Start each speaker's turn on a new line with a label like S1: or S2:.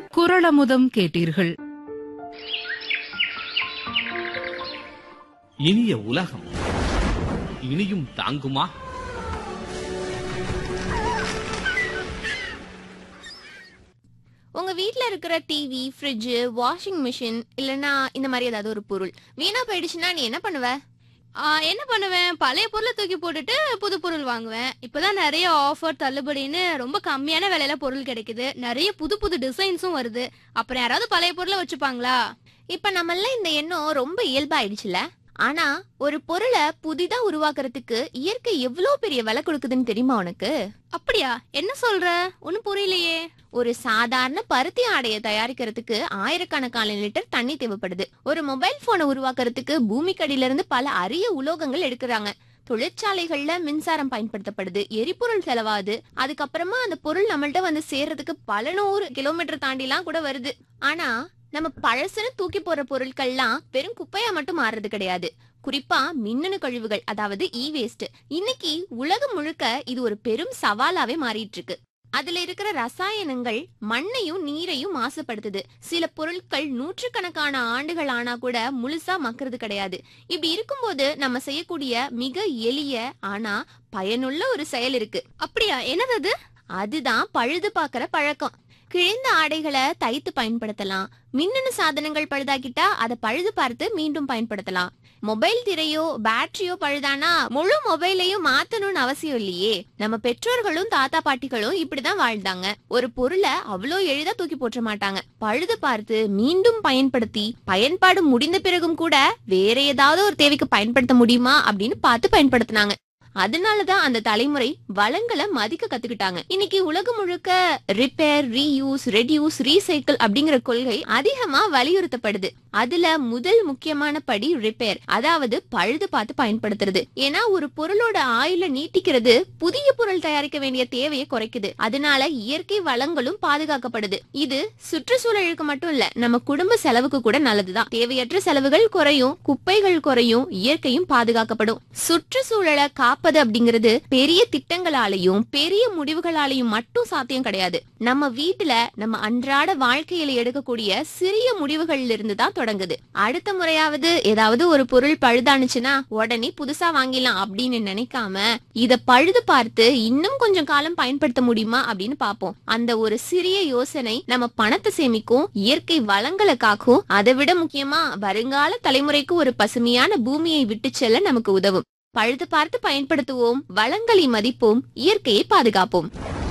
S1: குரளமுதம் கேட்டீர்கள்
S2: இனிய உலகம் இனியும் தாங்குமா
S3: உங்க வீட்ல இருக்கிற டிவி ஃப்ரிட்ஜ் வாஷிங் மிஷின் இல்லனா இந்த மாதிரி ஏதாவது ஒரு பொருள் வீணா போயிடுச்சுன்னா நீ என்ன பண்ணுவ
S4: ஆ, என்ன பண்ணுவேன் பழைய பொருளை தூக்கி போட்டுட்டு புது பொருள் வாங்குவேன் இப்பதான் நிறைய ஆஃபர் தள்ளுபடின்னு ரொம்ப கம்மியான விலையில பொருள் கிடைக்குது நிறைய புது புது டிசைன்ஸும் வருது அப்புறம் யாராவது பழைய பொருளை வச்சுப்பாங்களா
S3: இப்ப நம்மள இந்த எண்ணம் ரொம்ப இயல்பாயிடுச்சுல ஆனா ஒரு பொருளை புதிதா உருவாக்குறதுக்கு இயற்கை எவ்வளவு பெரிய விலை கொடுக்குதுன்னு தெரியுமா உனக்கு
S4: அப்படியா என்ன சொல்ற ஒன்னும் புரியலையே
S3: ஒரு சாதாரண பருத்தி ஆடையை தயாரிக்கிறதுக்கு ஆயிரக்கணக்கான லிட்டர் தண்ணி தேவைப்படுது ஒரு மொபைல் போனை உருவாக்குறதுக்கு பூமிக்கடியில இருந்து பல அரிய உலோகங்கள் எடுக்கிறாங்க தொழிற்சாலைகள்ல மின்சாரம் பயன்படுத்தப்படுது எரிபொருள் செலவாது அதுக்கப்புறமா அந்த பொருள் நம்மள்ட்ட வந்து சேர்றதுக்கு பல நூறு கிலோமீட்டர் தாண்டிலாம் கூட வருது ஆனா நம்ம பழசுன்னு தூக்கி போற பொருட்கள்லாம் வெறும் குப்பையா மட்டும் மாறுறது கிடையாது குறிப்பா மின்னணு கழிவுகள் அதாவது இ வேஸ்ட் இன்னைக்கு உலகம் முழுக்க இது ஒரு பெரும் சவாலாவே மாறிட்டு இருக்கு அதுல இருக்கிற ரசாயனங்கள் மண்ணையும் நீரையும் மாசுபடுத்துது சில பொருட்கள் நூற்றுக்கணக்கான ஆண்டுகள் ஆனா கூட முழுசா மக்கிறது கிடையாது இப்படி இருக்கும்போது நம்ம செய்யக்கூடிய மிக எளிய ஆனா பயனுள்ள ஒரு செயல் இருக்கு
S4: அப்படியா என்னது அது
S3: அதுதான் பழுது பார்க்கற பழக்கம் கிழிந்த ஆடைகளை தைத்து பயன்படுத்தலாம் மின்னணு சாதனங்கள் பழுதாக்கிட்டா அதை பழுது பார்த்து மீண்டும் பயன்படுத்தலாம் மொபைல் திரையோ பேட்டரியோ பழுதானா முழு மொபைலையும் மாத்தணும்னு அவசியம் இல்லையே நம்ம பெற்றோர்களும் தாத்தா பாட்டிகளும் இப்படிதான் வாழ்ந்தாங்க ஒரு பொருளை அவ்வளோ எளிதா தூக்கி போற்ற மாட்டாங்க பழுது பார்த்து மீண்டும் பயன்படுத்தி பயன்பாடு முடிந்த பிறகும் கூட வேற ஏதாவது ஒரு தேவைக்கு பயன்படுத்த முடியுமா அப்படின்னு பார்த்து பயன்படுத்தினாங்க அதனாலதான் அந்த தலைமுறை வளங்களை மதிக்க கத்துக்கிட்டாங்க இன்னைக்கு உலகம் முழுக்க ரிப்பேர் ரீயூஸ் ரெடியூஸ் ரீசைக்கிள் அப்படிங்கிற கொள்கை அதிகமா வலியுறுத்தப்படுது அதுல முதல் முக்கியமான படி ரிப்பேர் அதாவது பழுது பார்த்து பயன்படுத்துறது ஏன்னா ஒரு பொருளோட ஆயுள நீட்டிக்கிறது புதிய பொருள் தயாரிக்க வேண்டிய தேவையை குறைக்குது அதனால இயற்கை வளங்களும் பாதுகாக்கப்படுது இது சுற்றுச்சூழலுக்கு மட்டும் இல்ல நம்ம குடும்ப செலவுக்கு கூட நல்லதுதான் தேவையற்ற செலவுகள் குறையும் குப்பைகள் குறையும் இயற்கையும் பாதுகாக்கப்படும் சுற்றுச்சூழலை காப்பது அப்படிங்கிறது பெரிய திட்டங்களாலையும் பெரிய முடிவுகளாலையும் மட்டும் சாத்தியம் கிடையாது நம்ம வீட்டுல நம்ம அன்றாட வாழ்க்கையில எடுக்கக்கூடிய சிறிய முடிவுகள்ல இருந்து தான் தொடங்குது அடுத்த முறையாவது ஏதாவது ஒரு பொருள் பழுதானுச்சுன்னா உடனே புதுசா வாங்கிடலாம் அப்படின்னு நினைக்காம இத பழுது பார்த்து இன்னும் கொஞ்சம் காலம் பயன்படுத்த முடியுமா அப்படின்னு பாப்போம் அந்த ஒரு சிறிய யோசனை நம்ம பணத்தை சேமிக்கும் இயற்கை வளங்களை காக்கும் அதை விட முக்கியமா வருங்கால தலைமுறைக்கு ஒரு பசுமையான பூமியை விட்டு செல்ல நமக்கு உதவும் பழுது பார்த்து பயன்படுத்துவோம் வளங்களை மதிப்போம் இயற்கையை பாதுகாப்போம்